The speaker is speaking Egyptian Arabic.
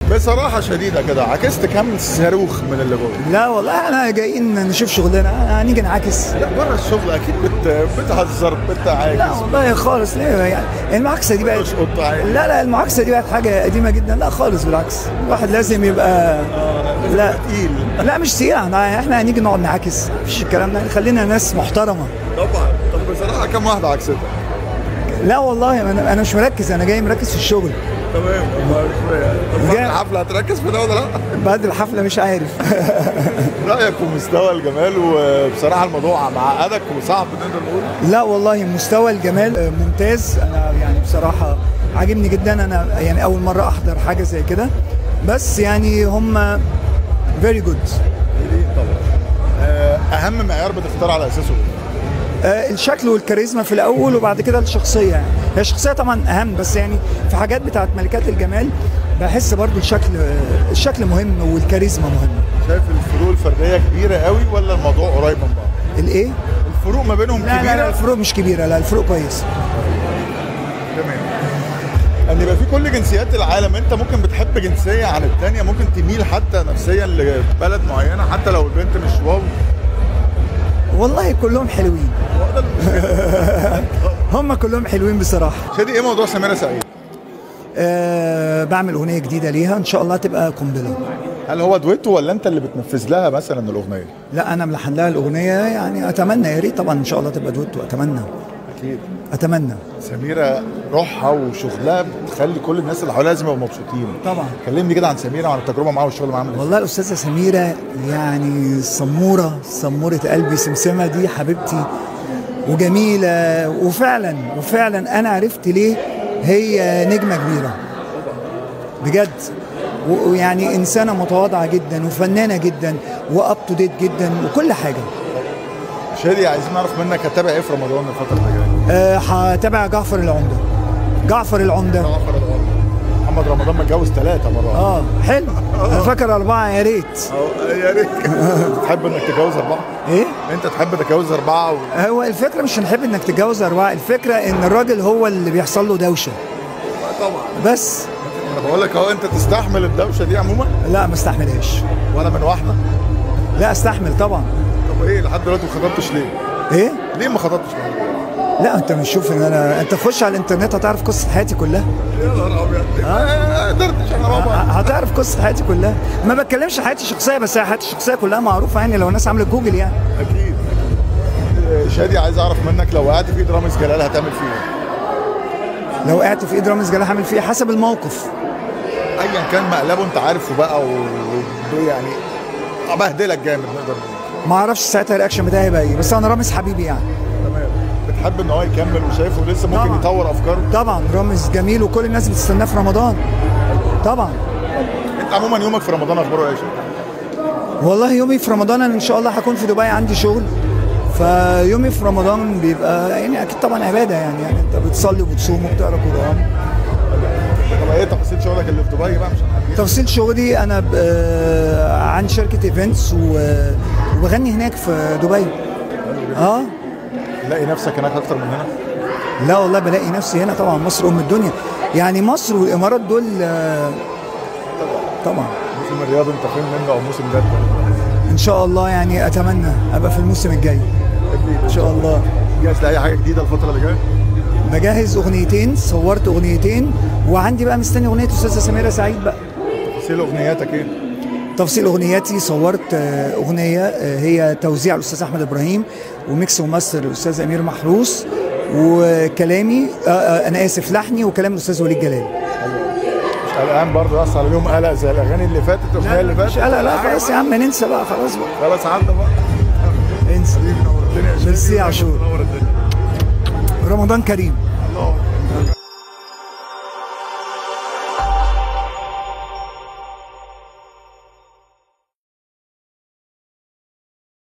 بصراحه شديده كده عكست كام صاروخ من اللي جوه لا والله احنا جايين نشوف شغلنا هنيجي نعاكس لا بره الشغل اكيد بت... بتهزر لا بتعاكس والله خالص ليه يعني المعاكسه دي بقت بتشقط عادي. لا لا المعاكسه دي بقت حاجه قديمه جدا لا خالص بالعكس الواحد لازم يبقى لا تقيل لا مش تقيل احنا احنا هنيجي نقعد نعاكس مفيش الكلام ده خلينا ناس محترمه طبعا طب بصراحه كام واحده عكستها لا والله انا انا مش مركز انا جاي مركز في الشغل تمام طب جاي. الحفله هتركز في ده ولا لا؟ بعد الحفله مش عارف رايك في مستوى الجمال وبصراحه الموضوع معقدك وصعب نقدر نقول لا والله مستوى الجمال آه، ممتاز انا يعني بصراحه عاجبني جدا انا يعني اول مره احضر حاجه زي كده بس يعني هم فيري جود آه، اهم معيار بتختار على اساسه إيه؟ الشكل والكاريزما في الاول وبعد كده الشخصيه يعني هي الشخصيه طبعا اهم بس يعني في حاجات بتاعت ملكات الجمال بحس برضو الشكل آه، الشكل مهم والكاريزما مهمه شايف الفروق الفرديه كبيره قوي ولا الموضوع قريب من بعض؟ الايه الفروق ما بينهم لا لا, لا كبيره الفروق مش كبيره لا الفروق كويس تمام ان يبقى في كل جنسيات العالم انت ممكن بتحب جنسيه عن الثانيه ممكن تميل حتى نفسيا لبلد معينه حتى لو البنت مش واو والله كلهم حلوين هو ده المشكله هم كلهم حلوين بصراحه شادي ايه موضوع سميرة سعيد؟ أه بعمل اغنيه جديده ليها ان شاء الله تبقى قنبله هل هو دويتو ولا انت اللي بتنفذ لها مثلا الاغنيه؟ لا انا ملحن لها الاغنيه يعني اتمنى يا ريت طبعا ان شاء الله تبقى دويتو اتمنى اكيد اتمنى سميرة روحها وشغلها بتخلي كل الناس اللي حواليها لازم يبقوا مبسوطين طبعا كلمني كده عن سميرة وعن التجربة معاها والشغل معاها عامل ازاي؟ والله الاستاذه سميره يعني سموره سموره قلبي سمسمه دي حبيبتي وجميله وفعلا وفعلا انا عرفت ليه هي نجمه كبيره بجد و- ويعني انسانه متواضعه جدا وفنانه جدا واب تو ديت جدا وكل حاجه شادي عايزين نعرف منك هتتابع ايه في رمضان الفترة اللي جاية؟ أه هتابع جعفر العمده جعفر العمده جعفر العمدة. محمد رمضان متجوز ثلاثة مرة اه حلو انا فاكر اربعه يا ريت أو- يا ريت تحب انك تتجوز أربعة؟ ايه انت تحب تتجوز أربعة و... هو الفكره مش هنحب انك تتجوز اربعه الفكره ان الراجل هو اللي بيحصل له دوشه طبعا بس انا بقول لك اهو انت تستحمل الدوشة دي عموما لا ما استحملهاش ولا من واحدة؟ لا استحمل طبعا طب ايه لحد دلوقتي ما خطبتش ليه؟ ايه ليه ما خطبتش لحد دلوقتي؟ لا انت مش شوف ان انا انت خش على الانترنت هتعرف قصه حياتي كلها يا نهار ابيض ما قدرتش انا بابا ه- هتعرف قصه حياتي كلها ما بتكلمش حياتي الشخصيه بس هي حياتي الشخصيه كلها معروفه يعني لو الناس عملت جوجل يعني اكيد آه، شادي عايز اعرف منك لو وقعت في ايد رامز جلال هتعمل فيه ايه؟ لو وقعت في ايد رامز جلال هعمل فيه حسب الموقف ايا كان مقلبه انت عارفه بقى و و- يعني ابهدلك جامد نقدر نقول ما اعرفش ساعتها الرياكشن بتاعي هيبقى ايه بس انا رامز حبيبي يعني تمام بتحب ان هو يكمل وشايفه لسه ممكن طبعاً. يطور افكاره طبعا رامز جميل وكل الناس بتستناه في رمضان طبعا انت عموما يومك في رمضان اخباره ايه يا شادي؟ والله يومي في رمضان انا ان شاء الله هكون في دبي عندي شغل فيومي في رمضان بيبقى يعني اكيد طبعا عباده يعني يعني انت بتصلي وبتصوم وبتقرا قران طب ايه تفاصيل شغلك اللي في دبي بقى مش هنحكي تفصيل شغلي انا ب- آه، عندي شركه ايفنتس و- وبغني هناك في دبي اه تلاقي نفسك هناك اكتر من هنا لا والله بلاقي نفسي هنا طبعا مصر ام الدنيا يعني مصر والامارات دول آه، طبعا موسم الرياض انت فين منه او موسم جد ان شاء الله يعني اتمنى ابقى في الموسم الجاي ان شاء الله جاهز لاي حاجه جديده الفتره اللي جايه بجهز اغنيتين صورت اغنيتين وعندي بقى مستني اغنيه استاذه سميره سعيد بقى تفاصيل اغنياتك ايه تفصيل اغنياتي صورت آه، اغنيه آه، هي توزيع الاستاذ احمد ابراهيم وميكس وماستر الاستاذ امير محروس وكلامي آه، آه، انا اسف لحني وكلام الاستاذ وليد جلال مش قلقان برضه يحصل عليهم قلق زي الاغاني اللي فاتت الاغنيه اللي فاتت مش لا لا خلاص يا عم ننسى بقى خلاص بقى خلاص عدى بقى انسى نور الدنيا ميرسي يا عاشور. نور الدنيا رمضان كريم